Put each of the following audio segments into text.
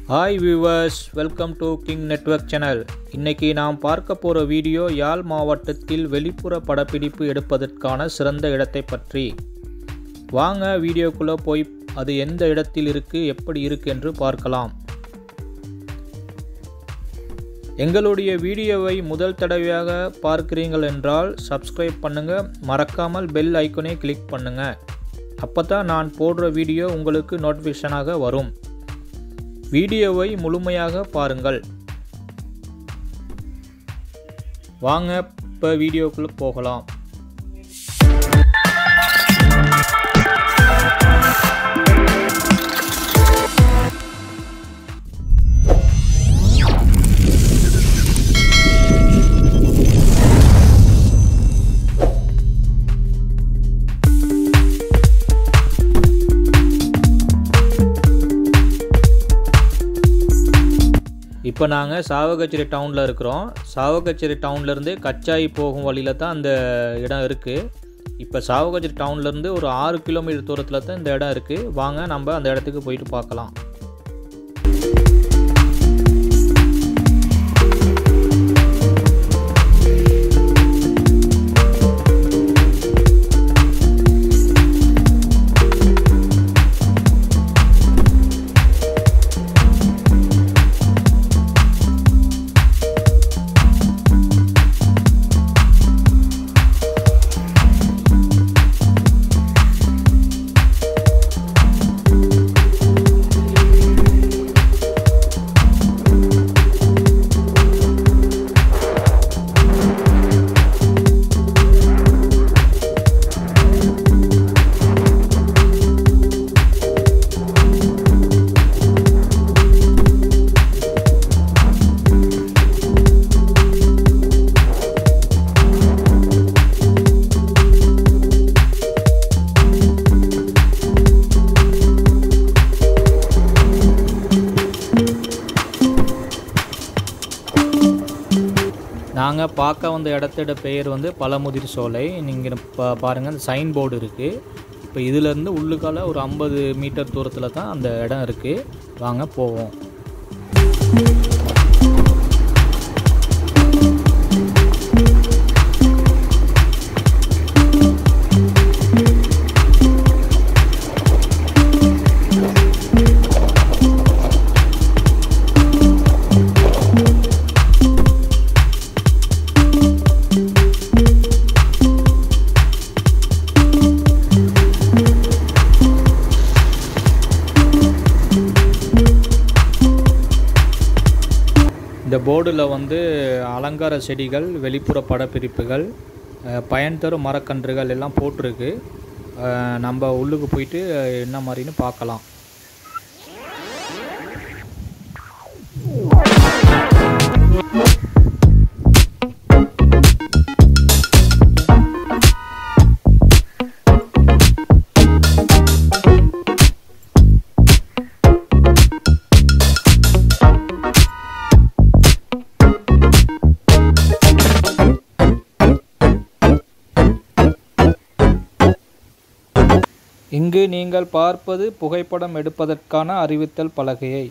Hi viewers welcome to King Network channel இன்னைக்கு நாம் பார்க்க போகிற வீடியோ யாழ் மாவட்டத்தில் வெளிப்புற படப்பிடிப்பு எடுப்பதற்கான சிறந்த இடத்தை பற்றி வாங்க வீடியோக்குள்ளே போய் அது எந்த இடத்தில் இருக்குது எப்படி இருக்கு என்று பார்க்கலாம் எங்களுடைய வீடியோவை முதல் தடவையாக பார்க்கிறீங்கள் என்றால் சப்ஸ்கிரைப் பண்ணுங்கள் மறக்காமல் பெல் ஐக்கனை கிளிக் பண்ணுங்கள் அப்போ தான் நான் போடுற வீடியோ உங்களுக்கு நோட்டிஃபிகேஷனாக வரும் வீடியோவை முழுமையாக பாருங்கள் வாங்க இப்போ வீடியோக்குள்ளே போகலாம் இப்போ நாங்கள் சாவகச்சேரி டவுனில் இருக்கிறோம் சாவகச்சேரி டவுன்லேருந்து கச்சாயி போகும் வழியில் தான் அந்த இடம் இருக்குது இப்போ சாவகச்சேரி டவுன்லேருந்து ஒரு ஆறு கிலோமீட்டர் தூரத்தில் தான் இந்த இடம் இருக்குது வாங்க நம்ம அந்த இடத்துக்கு போயிட்டு பார்க்கலாம் நாங்கள் பார்க்க வந்த இடத்தோட பெயர் வந்து பழமுதிர் சோலை நீங்கள் பா பாருங்கள் அந்த சைன் போர்டு இருக்குது இப்போ இதிலேருந்து உள்ளுக்கால ஒரு ஐம்பது மீட்டர் தூரத்தில் தான் அந்த இடம் இருக்குது வாங்க போவோம் இந்த போர்டில் வந்து அலங்கார செடிகள் வெளிப்புற படப்பிடிப்புகள் அஹ், பயன் தரும் மரக்கன்றுகள் எல்லாம் போட்டிருக்கு அஹ், நம்ம உள்ளுக்கு போயிட்டு என்ன மாதிரின்னு பார்க்கலாம் இங்கு நீங்கள் பார்ப்பது புகைப்படம் எடுப்பதற்கான அறிவித்தல் பலகையை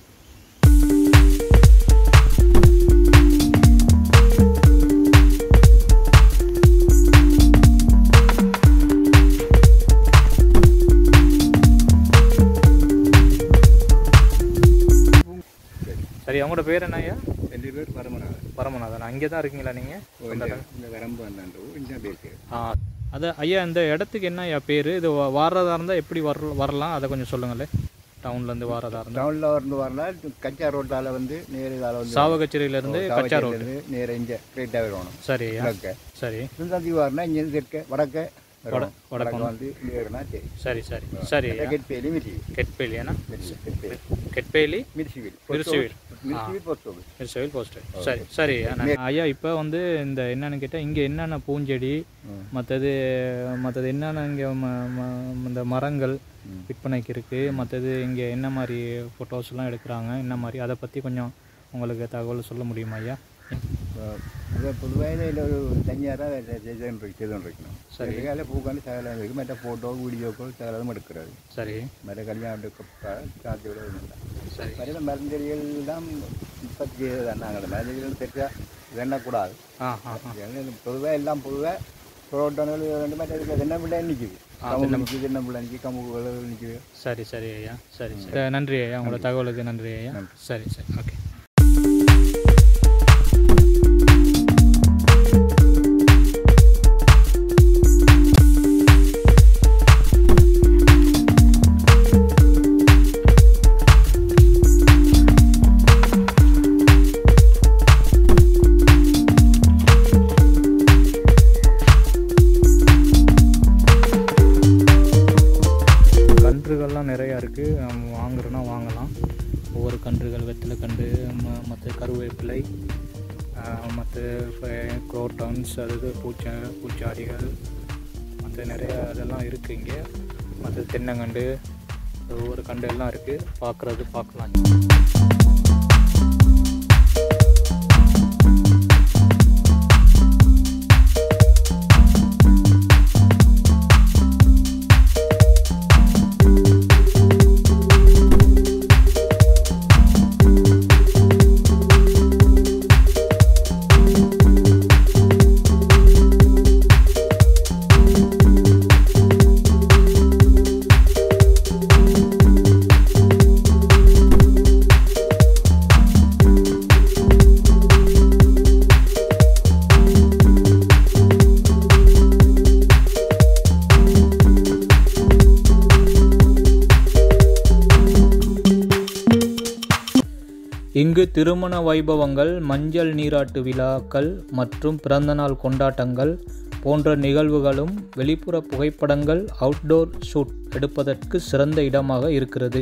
சரி அவங்களோட பேர் என்ன ஐயா என் பேர் பரமநாதன் பரமநாதன் அங்கே தான் இருக்கீங்களா நீங்கள் இந்த இந்த வரம்பு வந்தாண்டு இந்த பேருக்கு ஆ அது ஐயா இந்த இடத்துக்கு என்ன ஐயா பேர் இது வ- வாரதா இருந்தால் எப்படி வர வரலாம் அதை கொஞ்சம் சொல்லுங்களேன் டவுன்லேருந்து வாரதா இருந்தால் டவுனில் இருந்து வரலாம் கச்சா ரோட்டால வந்து நேர இதால் வந்து சாவகச்சேரியிலேருந்து கச்சா ரோடு இருந்து நேர இங்கே ஸ்ட்ரெயிட்டாக வரணும் சரி ஐயா கிழக்க சரி சுந்தந்தி வரனா இங்கே தெற்க வடக்க வரணும் வடக்கு வடக்க வந்து இப்படி வரணும் சரி சரி சரி சரி ஐயா கெட்பேலி மிர்சி கெட்பேலி ஏன்னா கெட்பேலி கெட்பேலி மிர்சிவில் மிர்சிவில். மிர்சிவில் போஸ்ட் ஆஃபீஸ் சிவில் போஸ்ட் சரி சரி அண்ணா. ஐயா இப்போ வந்து இந்த என்னன்னு கேட்டால் இங்கே என்னென்ன பூஞ்செடி ம். மற்றது மற்றது என்னென்ன இங்கே இந்த மரங்கள் விற்பனைக்கு இருக்குது மற்றது இங்கே என்ன மாதிரி ஃபோட்டோஸ்லாம் எடுக்கிறாங்க என்ன மாதிரி அதை பற்றி கொஞ்சம் உங்களுக்கு தகவல் சொல்ல முடியுமா ஐயா ഇത് പൊതുവേ ഇതിൽ ഒരു തനിയാറാக ചെയ്തുകൊണ്ടിരിക്കണം சரி. ഇതിലെ പൂക്കാണ്ട് സകലം വയ്ക്കും മറ്റേ ഫോട്ടോ വീഡിയോക്കോ സകലതും എടുക്കുന്നത് சரி മറ്റേ കല്യാണമൊക്കെ സാധ്യത ഒന്നുമില്ല சரி மருந்து மருந்தடிகள் எல்லாம் உற்பத்தி செய்தது நாங்கள் மருந்தடிகள் தெற்க வேண்டக்கூடாது ஆ ஆ ஆ பொதுவாக எல்லாம் பொதுவாக புரோட்டோன்கள் வந்து மற்ற தென்னம்பிள்ளை நிற்குது கமுகு நிற்குது தென்னம்பிள்ளை நிற்கி கமுகு விளைவுகள் நிற்குது சரி சரி ஐயா சரி சரி நன்றி ஐயா உங்களோட தகவலுக்கு நன்றி ஐயா சரி சரி ஓகே கன்றுகள்லாம் நிறையா இருக்குது நம்ம வாங்குறோன்னா வாங்கலாம் ஒவ்வொரு கன்றுகள் வெத்தலை கன்று ம- மற்ற கருவேப்பிலை மற்ற குரோட்டன்ஸ் அதாவது பூச்சா பூச்சாடிகள் மற்ற நிறைய அதெல்லாம் இருக்குது இங்கே மற்ற தென்னங்கண்டு ஒவ்வொரு கண்டு எல்லாம் இருக்குது பார்க்குறது பார்க்கலாம் இங்கு திருமண வைபவங்கள் மஞ்சள் நீராட்டு விழாக்கள் மற்றும் பிறந்தநாள் கொண்டாட்டங்கள் போன்ற நிகழ்வுகளும் வெளிப்புற புகைப்படங்கள் அவுட்டோர் ஷூட் எடுப்பதற்கு சிறந்த இடமாக இருக்கிறது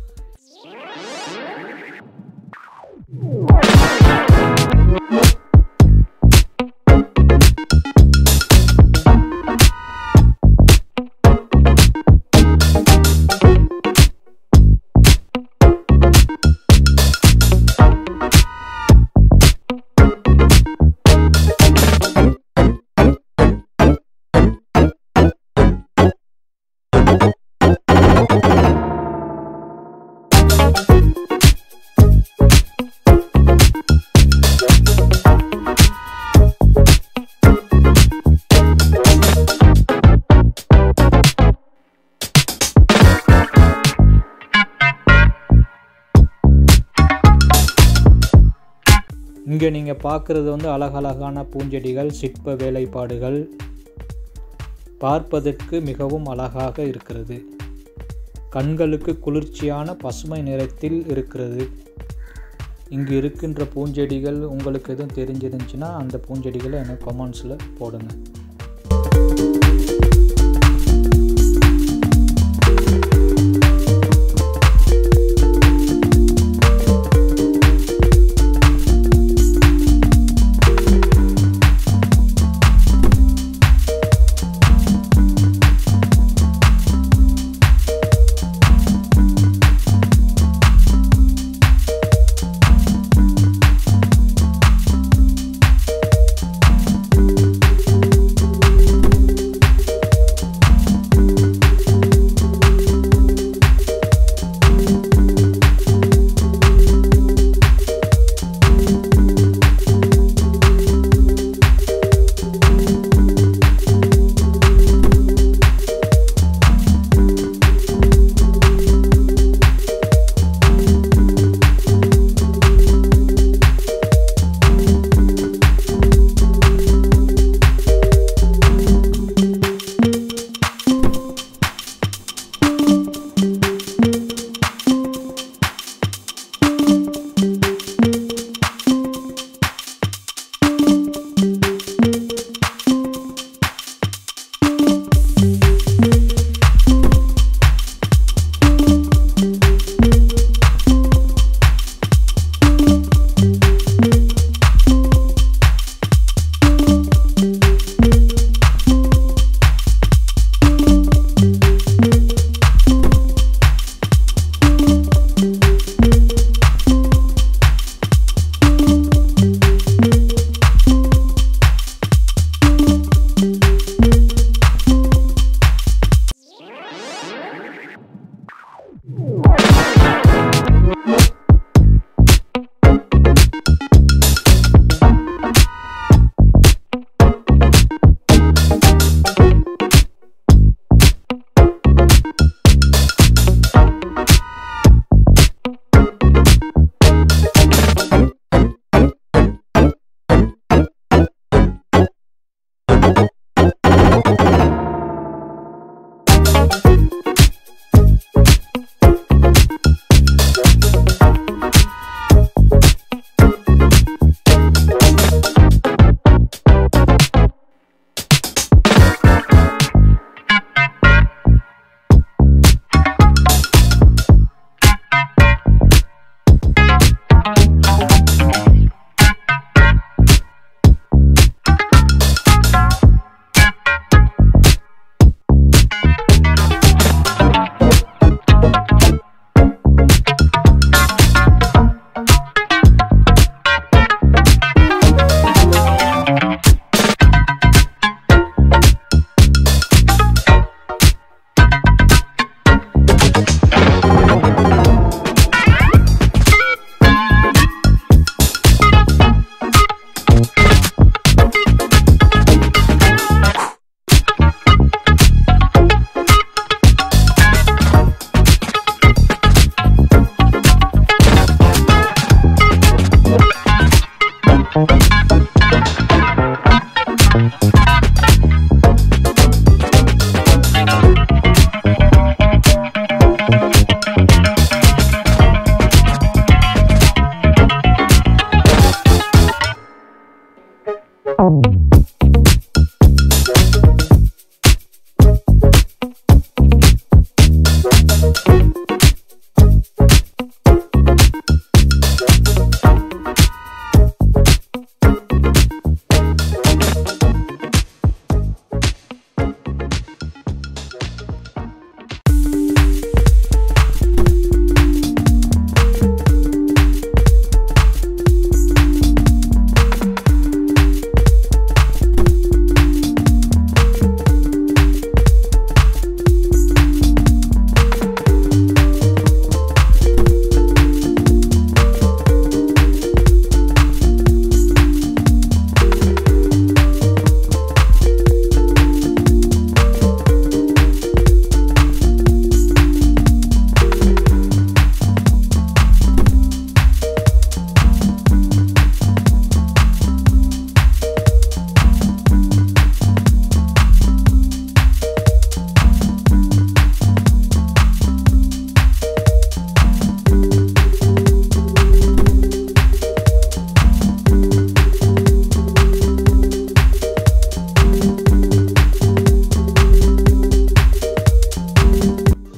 இங்கே நீங்கள் பார்க்குறது வந்து அழகழகான பூஞ்செடிகள் சிற்ப வேலைப்பாடுகள் பார்ப்பதற்கு மிகவும் அழகாக இருக்கிறது கண்களுக்கு குளிர்ச்சியான பசுமை நிறத்தில் இருக்கிறது இங்கு இருக்கின்ற பூஞ்செடிகள் உங்களுக்கு எதுவும் தெரிஞ்சிருந்துச்சுன்னா அந்த பூஞ்செடிகளை எனக்கு கமெண்ட்ஸில் போடுங்க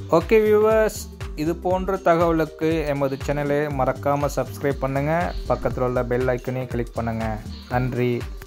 ஓகே வியூவர்ஸ் இது போன்ற தகவலுக்கு எமது சேனலை மறக்காமல் சப்ஸ்கிரைப் பண்ணுங்கள் பக்கத்தில் உள்ள பெல் ஐக்கனையும் கிளிக் பண்ணுங்கள் நன்றி